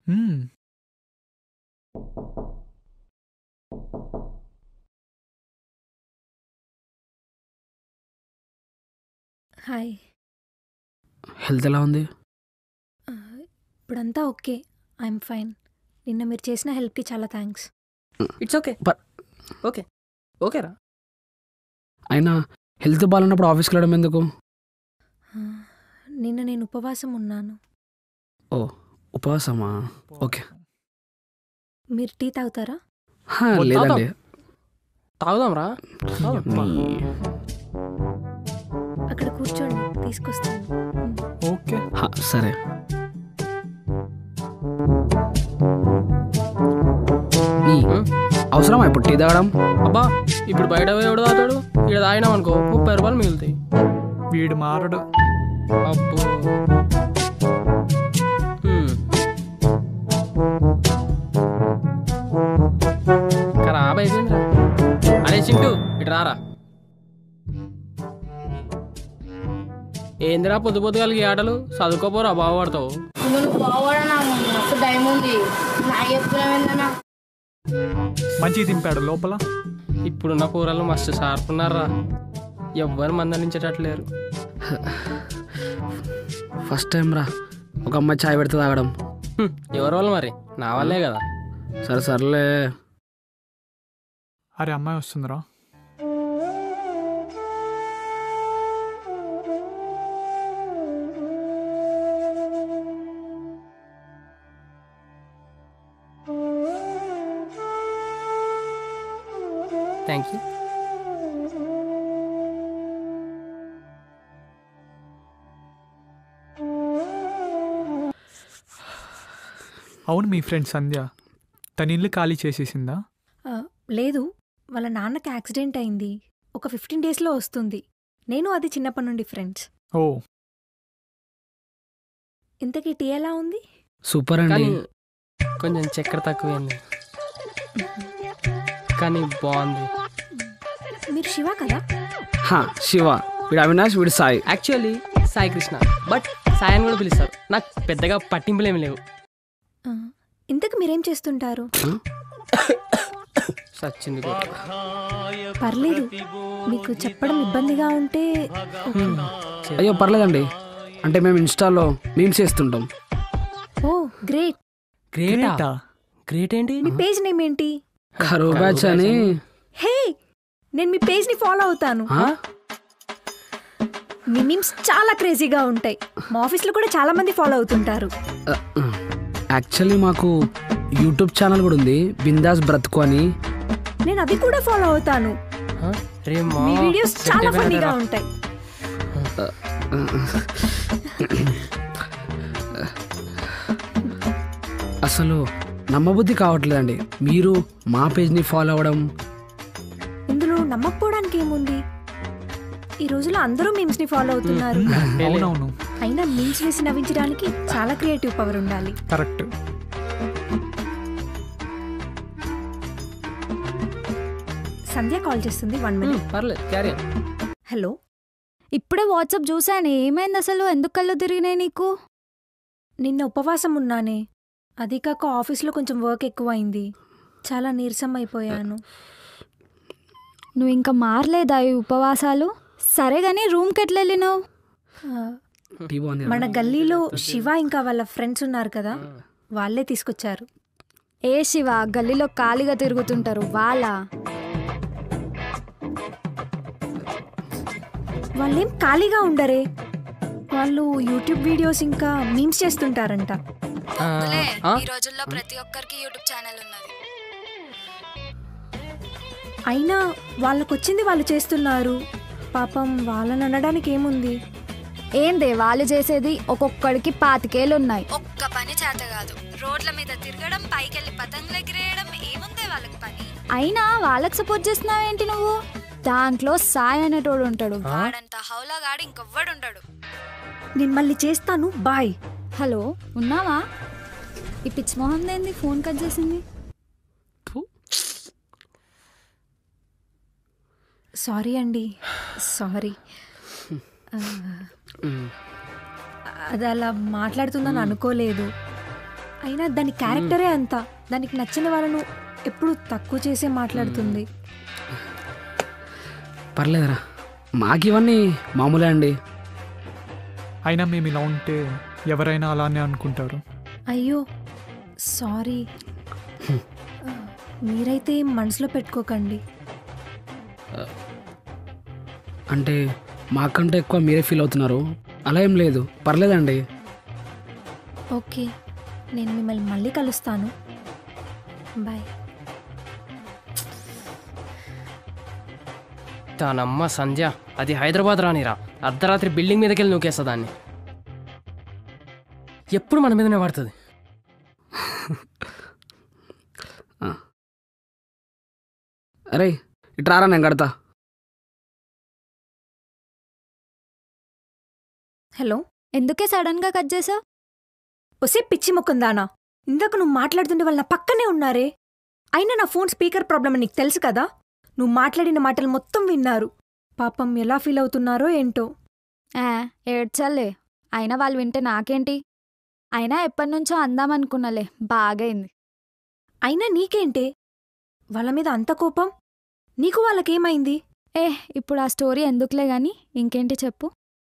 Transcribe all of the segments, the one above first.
మ్మ్. Hi health ఎలా ఉంది ఆ, ఇప్పుడంతా ఓకే ఐఎమ్ ఫైన్ నిన్న మీరు చేసిన హెల్ప్కి చాలా thanks it's okay But- okay ఓకేరా అయినా హెల్త్ బాగాలేనప్పుడు ఆఫీస్కి వెళ్ళడం ఎందుకు నిన్న నేను ఉపవాసం ఉన్నాను ఉపవాసమా ఓకే మీరు టీ తాగుతారా హా, ఓ, లేదండి తాగుదాం రా తాగుదాం. నీ- అక్కడ కూర్చోండి తీసుకొస్తాను ఓకే హా, సరే నీ హ్మ్? అవసరమా ఇప్పుడు టీ తాగడం అబ్బా ఇప్పుడు బయట పోయి ఎవడు తాగుతాడు ఇక్కడ తాగినాం అనుకో ముప్పై రూపాయలు మిగులుతాయి వీడు మారడు అబ్బో హ్మ్. ఖరాబ్ అయిపోయిందిరా అరే చింటూ ఇటు రారా ఏందిరా పొద్దు పొద్దుగాలికి ఈ ఆటలు చదువుకోపోరా బాగుపడతావు నువ్వు పోవాలన్నా మస్తు టైం ఉంది నాకు చెప్తున్నావేందన్నా మంచిగా దింపాడు లోపల ఇప్పుడున్న కూరలు మస్తు షార్ప్ ఉన్నారా ఎవ్వరు మందలించేటట్లేరు ఫస్ట్ టైం రా ఒక అమ్మాయి చాయ్ పెడితే తాగడం హ్మ్, ఎవరి వాళ్ళు మరి నా వల్లే కదా సరే సర్లే అరే అమ్మాయి వస్తుందిరా థ్యాంక్ యూ అవును మీ ఫ్రెండ్ సంధ్య తన ఇల్లు ఖాళీ చేసేసిందా ఆ, లేదు వాళ్ళ నాన్నకి యాక్సిడెంట్ అయింది ఒక ఫిఫ్టీన్ డేస్లో వస్తుంది నేను అది చిన్నప్పటి నుండి ఫ్రెండ్స్ ఓ ఇంతకీ టీ ఎలా ఉంది సూపర్ అండి కానీ కొంచెం చక్కెర తక్కువైంది కానీ బాగుంది మీరు శివ కదా హా, శివ వీడు అవినాష్ వీడు సాయి యాక్చువల్లీ సాయి కృష్ణ బట్ సాయి అని కూడా పిలుస్తారు నాకు పెద్దగా పట్టింపులు ఏమి లేవు ఆ, ఇంతకు మీరేం చేస్తుంటారు సచ్చింది కూడా. పర్లేదు మీకు చెప్పడం ఇబ్బందిగా ఉంటే ఓకే. అయ్యో పర్లేదండి అంటే మేము ఇన్స్టాలో మీమ్స్ చేస్తుంటాం ఓ గ్రేట్ గ్రేటా గ్రేటా గ్రేట్ ఏంటి మీ పేజ్ నేమ్ ఏంటి కరువు బ్యాచ్ అని హే నేను మీ పేజ్ని ఫాలో అవుతాను ఆ? మీ మీమ్స్ చాలా క్రేజీగా ఉంటాయి మా ఆఫీస్లో కూడా చాలా మంది ఫాలో అవుతుంటారు యాక్చువల్లీ మాకు యూట్యూబ్ ఛానల్ కూడా ఉంది బిందాస్ బ్రతుకు అని నేను అది కూడా ఫాలో అవుతాను హ? రే మా మీ వీడియోస్ సెట్ చాలా అయిపోయినా ఫన్నీగా రా. ఉంటాయి అసలు నమ్మబుద్ధి కావట్లేదండి మీరు మా పేజ్ని ఫాలో అవ్వడం ఇందులో నమ్మకపోవడానికి ఏముంది ఈ రోజుల్లో అందరూ మీమ్స్ ని ఫాలో అవుతున్నారు అవునవును అయినా మీమ్స్ వేసి నవ్వించడానికి చాలా క్రియేటివ్ పవర్ ఉండాలి కరెక్ట్ సంధ్య కాల్ చేస్తుంది వన్ హ్మ్, మినిట్ పర్లేదు క్యారీ హలో ఇప్పుడే వాట్సాప్ చూశాను ఏమైంది అసలు ఎందుకు కళ్ళు తిరిగినాయి నీకు నిన్న ఉపవాసం ఉన్నానే అది కాక ఆఫీస్లో కొంచెం వర్క్ ఎక్కువైంది చాలా నీరసం అయిపోయాను నువ్వు ఇంకా మారలేదా ఈ ఉపవాసాలు సరే గానీ రూమ్కి ఎట్లా వెళ్ళినావు ఆ, టీ బాగుంది మన గల్లీలో శివ ఇంకా వాళ్ళ ఫ్రెండ్స్ ఉన్నారు కదా వాళ్ళే తీసుకొచ్చారు ఏ శివ గల్లీలో ఖాళీగా తిరుగుతుంటారు వాళ్ళ వాళ్ళేం ఖాళీగా ఉండరే వాళ్ళు యూట్యూబ్ వీడియోస్ ఇంకా మీమ్స్ చేస్తుంటారంట ఈ రోజుల్లో ప్రతి ఒక్కరికి యూట్యూబ్ ఛానల్ ఉన్నది అయినా వాళ్ళకొచ్చింది వాళ్ళు చేస్తున్నారు పాపం వాళ్ళని అనడానికి ఏముంది ఏందే వాళ్ళు చేసేది ఒక్కొక్కడికి పాతికేళ్ళు ఉన్నాయి ఒక్క పని చేత కాదు రోడ్ల మీద తిరగడం పైకెళ్ళి పతంగులు ఎగిరేయడం ఏముందే వాళ్ళకి పని అయినా వాళ్ళకి సపోర్ట్ చేస్తున్నావేంటి నువ్వు దాంట్లో సాయి అనేటోడు ఉంటాడు వాడంత హౌలాగాడు ఇంకొవ్వడు ఉంటాడు నేను మళ్ళీ చేస్తాను బాయ్ హలో ఉన్నావా ఈ పిచ్చి మొహం ఏంది ఫోన్ కట్ చేసింది సారీ అండి సారీ అది అలా మాట్లాడుతుందని అనుకోలేదు అయినా దాని క్యారెక్టరే అంత దానికి నచ్చిన వాళ్ళను ఎప్పుడు తక్కువ చేసే మాట్లాడుతుంది పర్లేదురా మాకు ఇవన్నీ మామూలే అండి అయినా మేము ఇలా ఉంటే ఎవరైనా అలానే అనుకుంటారు అయ్యో సారీ మీరైతే ఏం మనసులో పెట్టుకోకండి అంటే మాకంటే ఎక్కువ మీరే ఫీల్ అవుతున్నారు అలా ఏం లేదు పర్లేదండి ఓకే నేను మిమ్మల్ని మళ్ళీ కలుస్తాను బాయ్ దానమ్మ సంధ్య అది హైదరాబాద్ రానిరా అర్ధరాత్రి బిల్డింగ్ మీదకి వెళ్ళి నూకేస్తా దాన్ని ఎప్పుడు మన మీదనే పడుతుంది అరే ఇట్రారా నేను కడతా హలో ఎందుకే సడన్ గా కట్ చేసా ఒసే పిచ్చి ముక్కుందానా ఇందాక నువ్వు మాట్లాడుతుండే వాళ్ళ నా పక్కనే ఉన్నారే అయినా నా ఫోన్ స్పీకర్ ప్రాబ్లమ్ నీకు తెలుసు కదా నువ్వు మాట్లాడిన మాటలు మొత్తం విన్నారు పాపం ఎలా ఫీల్ అవుతున్నారో ఏంటో ఆ, ఏడ్చల్లే అయినా వాళ్ళు వింటే నాకేంటి అయినా ఎప్పటి నుంచో అందామనుకున్నలే బాగైంది అయినా నీకేంటే వాళ్ళ మీద అంత కోపం నీకు వాళ్ళకేమైంది ఏ ఇప్పుడు ఆ స్టోరీ ఎందుకులే గాని ఇంకేంటి చెప్పు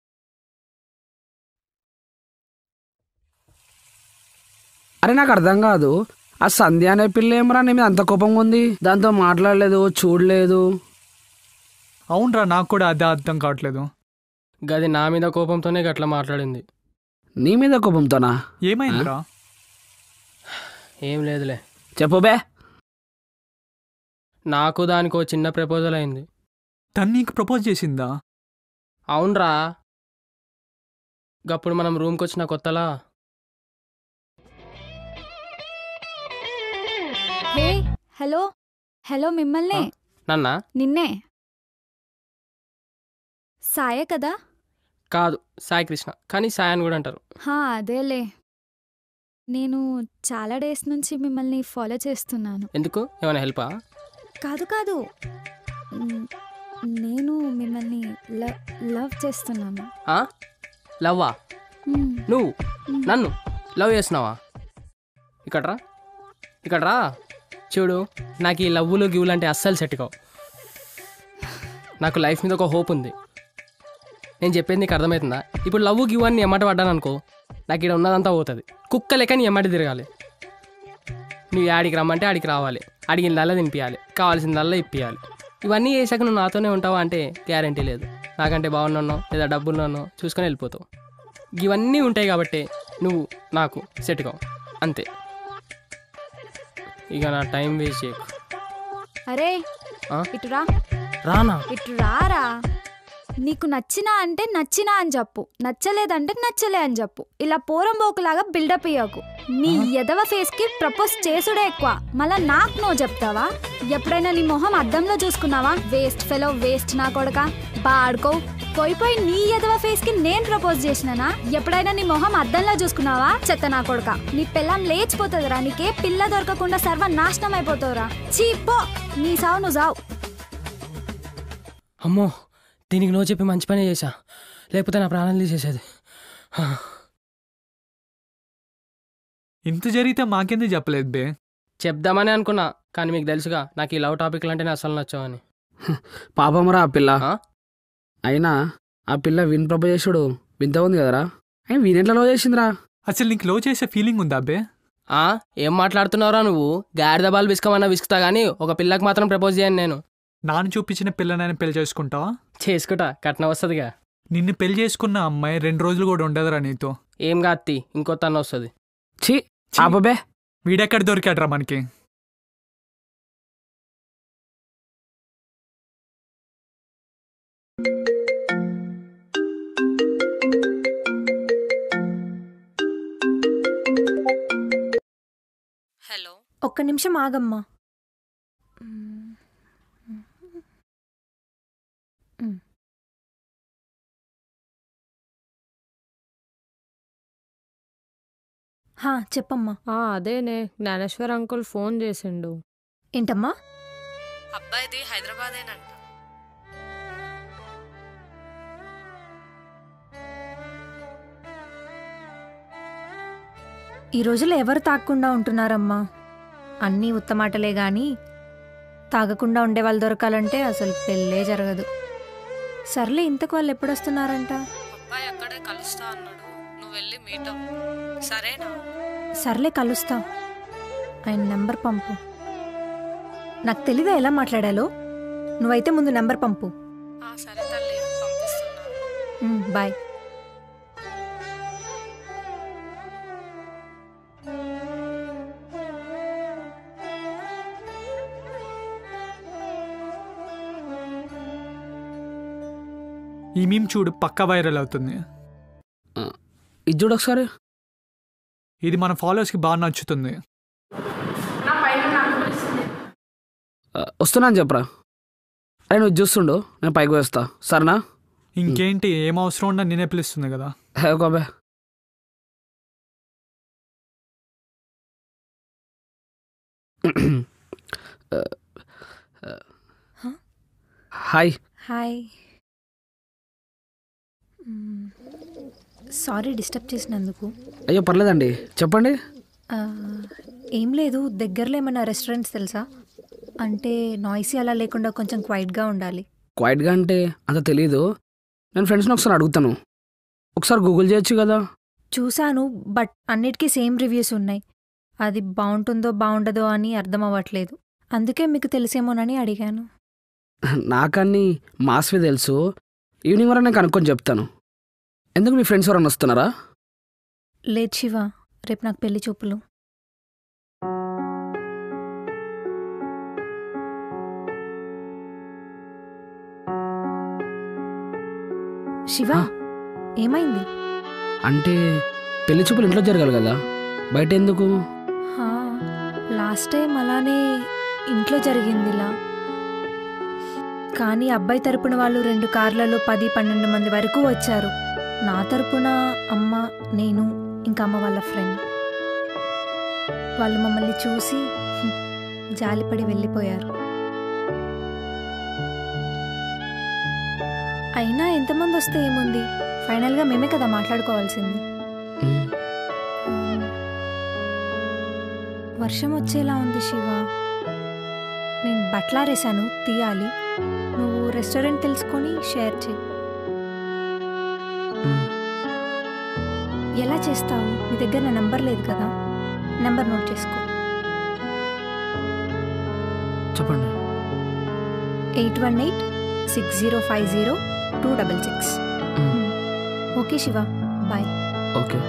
అరే నాకు అర్థం కాదు ఆ సంధ్య అనే పిల్ల ఏమరా నీ మీద అంత కోపంగా ఉంది దాంతో మాట్లాడలేదు చూడలేదు అవునరా నాకు కూడా అదే అర్థం కావట్లేదు గది నా మీద కోపంతోనే గట్లా మాట్లాడింది నీ మీద కోపంతోనా ఏమైందిరా ఏం లేదులే చెప్పు బే నాకు దానికో చిన్న ప్రపోజల్ అయింది తను నీకు ప్రపోజ్ చేసిందా అవునరా గప్పుడు మనం రూమ్కి వచ్చిన కొత్తలా హే హలో హలో మిమ్మల్నే ఆ? నన్నా నిన్నే సాయే కదా కాదు సాయి కృష్ణ కానీ సాయి అని కూడా అంటారు హా అదేలే నేను చాలా డేస్ నుంచి మిమ్మల్ని ఫాలో చేస్తున్నాను ఎందుకు ఏమైనా హెల్పా కాదు కాదు మ్, నేను మిమ్మల్ని ల- లవ్ చేస్తున్నాను ఆ? లవ్వా మ్, నువ్వు మ్. నన్ను లవ్ చేస్తున్నావా ఇక్కడ్రా ఇక్కడ్రా చూడు నాకు ఈ లవ్వులు గివ్వులు అంటే అస్సలు సెట్ కావు నాకు లైఫ్ మీద ఒక హోప్ ఉంది నేను చెప్పేది నీకు అర్థమవుతుందా ఇప్పుడు లవ్ గివ్ అని నీ ఎమ్మట పడ్డాను అనుకో నాకు ఇక్కడ ఉన్నదంతా పోతుంది కుక్క లెక్క నీ ఎమ్మటి తిరగాలి నువ్వు ఆడికి రమ్మంటే ఆడికి రావాలి అడిగిందల్లా తినిపించాలి కావాల్సిందల్లా ఇప్పియాలి ఇవన్నీ చేశాక నువ్వు నాతోనే ఉంటావా అంటే గ్యారంటీ లేదు నాకంటే బాగున్నానో లేదా డబ్బులున్నానో చూసుకొని వెళ్ళిపోతావు ఇవన్నీ ఉంటాయి కాబట్టి నువ్వు నాకు సెట్ కావు అంతే ఇక నా టైం వేస్ట్ చేయకు అరే ఆ? ఇటురా రానా ఇటు రారా నీకు నచ్చినా అంటే నచ్చినా అని చెప్పు నచ్చలేదంటే నచ్చలే అని చెప్పు ఇలా పోరంబోకులాగా బిల్డప్ ఇయ్యకు నీ ఎదవ ఫేస్ కి ప్రపోజ్ చేసుడే ఎక్కువ మళ్ళా నాకు నో చెప్తావా ఎప్పుడైనా నీ మొహం అద్దంలో చూసుకున్నావా వేస్ట్ ఫెలో వేస్ట్ నా కొడక బాడుకో పోయి పోయి నీ ఎదవ ఫేస్ కి నేను ప్రపోజ్ చేసినానా ఎప్పుడైనా నీ మొహం అద్దంలో చూసుకున్నావా చెత్త నా కొడక నీ పిల్లం లేచిపోతుందిరా నీకే పిల్ల దొరకకుండా సర్వ నాశనం అయిపోతావురా చీ పో నీ సావు నువ్వు సావు అమ్మో దీనికి నో చెప్పి మంచి పనే చేశా లేకపోతే నా ప్రాణాలు తీసేసేది హా. ఇంత జరిగితే మాకెందుకు చెప్పలేదు బే చెప్దామని అనుకున్నా కానీ మీకు తెలుసుగా నాకు ఈ లవ్ టాపిక్లు అంటేనే అసలు నచ్చవని పాపమరా ఆ పిల్ల ఆ? అయినా ఆ పిల్ల విన్ ప్రపోజ్ చేసుడు వింత ఉంది కదరా అయినా వీనెట్లా లవ్ చేసిందిరా అసలు నీకు లవ్ చేసే ఫీలింగ్ ఉందా బే ఆ ఏం మాట్లాడుతున్నావురా నువ్వు గాడిద బాల్ విసుకమన్నా విసుకుతా కానీ ఒక పిల్లకి మాత్రం ప్రపోజ్ చేయను నేను నాన్న చూపించిన పిల్లనైనా పెళ్లి చేసుకుంటావా చేసుకుంటా కట్నం వస్తుందిగా నిన్ను పెళ్లి చేసుకున్న అమ్మాయి రెండు రోజులు కూడా ఉండదురా నీతో ఏం కాత్తి ఇంకో తను వస్తుంది ఛీ ఆపబే వీడెక్కడ దొరికాడ్రా మనకి హలో ఒక్క నిమిషం ఆగమ్మా హా చెప్పమ్మా ఆ, అదేనే జ్ఞానేశ్వర్ అంకుల్ ఫోన్ చేసిండు ఏంటమ్మా అబ్బాయిది హైదరాబాదేనంట ఈ రోజుల్లో ఎవరు తాగకుండా ఉంటున్నారమ్మా అన్నీ ఉత్తమాటలే గాని తాగకుండా ఉండే వాళ్ళు దొరకాలంటే అసలు పెళ్ళే జరగదు సర్లే ఇంతకు వాళ్ళు ఎప్పుడొస్తున్నారంట అబ్బాయి అక్కడే కలుస్తా అన్నాడు నువ్వు వెళ్ళి మీట్ అవ్వు సరేనా సర్లే కలుస్తా ఆయన నెంబర్ పంపు నాకు తెలీదా ఎలా మాట్లాడాలో నువ్వైతే ముందు నెంబర్ పంపు ఆ సరే తల్లి పంపిస్తున్నాను ఉమ్, బాయ్ ఈ మీమ్ చూడు పక్కా వైరల్ అవుతుంది ఇది చూడు ఒకసారి ఇది మన ఫాలోవర్స్కి బాగా నచ్చుతుంది ఆ, వస్తున్నాను చెప్పరా అరే నువ్వు చూస్తుండు నేను పైకి వేస్తా సరేనా ఇంకేంటి ఏం అవసరం ఉన్నా నేనే పిలుస్తుంది కదా హే ఒక hi hi hmm. Sorry disturb చేసినందుకు అయ్యో పర్లేదండి చెప్పండి ఆ, ఏం లేదు దగ్గరలో ఏమైనా రెస్టారెంట్స్ తెలుసా అంటే నాయిసీ అలా లేకుండా కొంచెం క్వైట్గా ఉండాలి క్వైట్గా అంటే అంత తెలీదు నేను ఫ్రెండ్స్ని ఒకసారి అడుగుతాను ఒకసారి గూగుల్ చేయొచ్చు కదా చూశాను బట్ అన్నిటికీ సేమ్ రివ్యూస్ ఉన్నాయి అది బాగుంటుందో బాగుండదో అని అర్థం అవ్వట్లేదు అందుకే మీకు తెలిసేమోనని అడిగాను నాకన్నీ మాస్వి తెలుసు ఈవినింగ్ వరకు నేను కనుక్కొని చెప్తాను ఎందుకు మీ ఫ్రెండ్స్ ఎవరైనా వస్తున్నారా లేదు శివ రేపు నాకు పెళ్లి చూపులు శివ ఆ? ఏమైంది అంటే పెళ్లి చూపులు ఇంట్లో జరగాలి కదా బయట ఎందుకు హా, లాస్ట్ టైం అలానే ఇంట్లో జరిగింది ఇలా కానీ అబ్బాయి తరపున వాళ్ళు రెండు కార్లలో పది పన్నెండు మంది వరకు వచ్చారు నా తరపున అమ్మ నేను ఇంకా అమ్మ వాళ్ళ ఫ్రెండ్ వాళ్ళు మమ్మల్ని చూసి హ్మ్, జాలిపడి వెళ్ళిపోయారు అయినా ఎంతమంది వస్తే ఏముంది ఫైనల్గా మేమే కదా మాట్లాడుకోవాల్సింది మ్, వర్షం వచ్చేలా ఉంది శివ నేను బట్లారేశాను తీయాలి నువ్వు రెస్టారెంట్ తెలుసుకొని షేర్ చేయి మ్. ఎలా చేస్తావు నీ దగ్గర నా నెంబర్ లేదు కదా నెంబర్ నోట్ చేసుకో చెప్పండి eight one eight six zero five zero two double six hmm, okay Shiva bye okay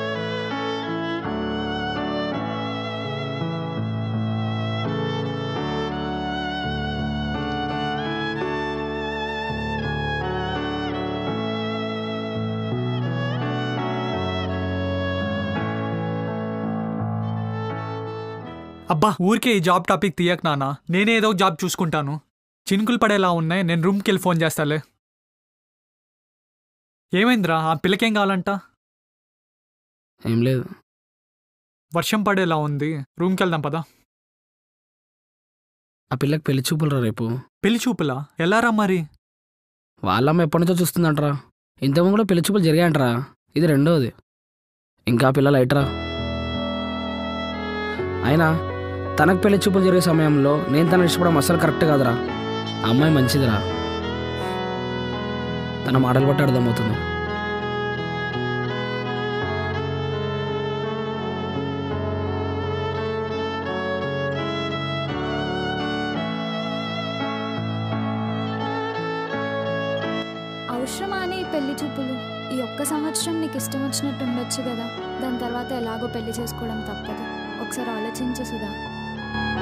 అబ్బా ఊరికే ఈ జాబ్ టాపిక్ తీయక్ నాన్న నేనే ఏదో ఒక జాబ్ చూసుకుంటాను చినుకులు పడేలా ఉన్నాయి నేను రూమ్కి వెళ్ళి ఫోన్ చేస్తాలే ఏమైందిరా ఆ పిల్లకేం కావాలంట ఏం లేదు వర్షం పడేలా ఉంది రూమ్కి వెళ్దాం పదా ఆ పిల్లకి పెళ్లి చూపులు రా రేపు పెళ్లి చూపులా ఎలారా మరి వాళ్ళమ్మ ఎప్పటి నుంచో చూస్తుందంటరా ఇంతకుముందు కూడా పెళ్లి చూపులు జరిగాయంటరా ఇది రెండోది ఇంకా ఆ పిల్ల లైటరా అయినా తనకు పెళ్లి చూపులు జరిగే సమయంలో నేను తనని ఇష్టపడడం అస్సలు కరెక్ట్ కాదురా ఆ అమ్మాయి మంచిదిరా తన మాటలు బట్టి అర్థమవుతుంది అవసరమా అని ఈ పెళ్లి చూపులు ఈ ఒక్క సంవత్సరం నీకు ఇష్టం వచ్చినట్టు ఉండొచ్చు కదా దాని తర్వాత ఎలాగో పెళ్లి చేసుకోవడం తప్పదు ఒకసారి ఆలోచించు సుధా